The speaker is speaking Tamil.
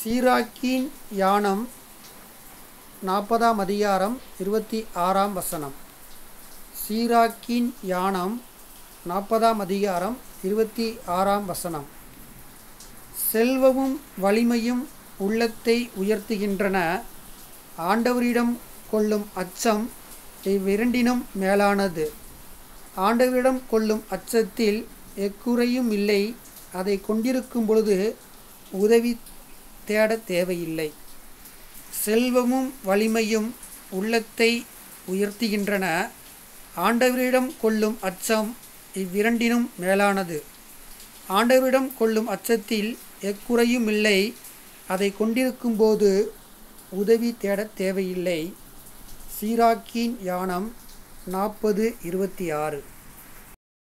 சீராக்கின் யானம் நாற்பதாம் அதிகாரம் இருபத்தி ஆறாம் வசனம் சீராக்கின் யானம் நாற்பதாம் அதிகாரம் இருபத்தி ஆறாம் வசனம் செல்வமும் வலிமையும் உள்ளத்தை உயர்த்துகின்றன ஆண்டவரிடம் கொள்ளும் அச்சம் இவ்விரண்டினும் மேலானது ஆண்டவரிடம் கொள்ளும் அச்சத்தில் எக்குறையும் இல்லை அதை கொண்டிருக்கும் பொழுது உதவி தேட தேவையில்லை செல்வமும் வலிமையும் உள்ளத்தை உயர்த்துகின்றன ஆண்டவரிடம் கொள்ளும் அச்சம் இவ்விரண்டினும் மேலானது ஆண்டவரிடம் கொள்ளும் அச்சத்தில் எக்குறையும் இல்லை அதை கொண்டிருக்கும்போது உதவி தேட தேவையில்லை சீராக்கின் யானம் நாற்பது இருபத்தி ஆறு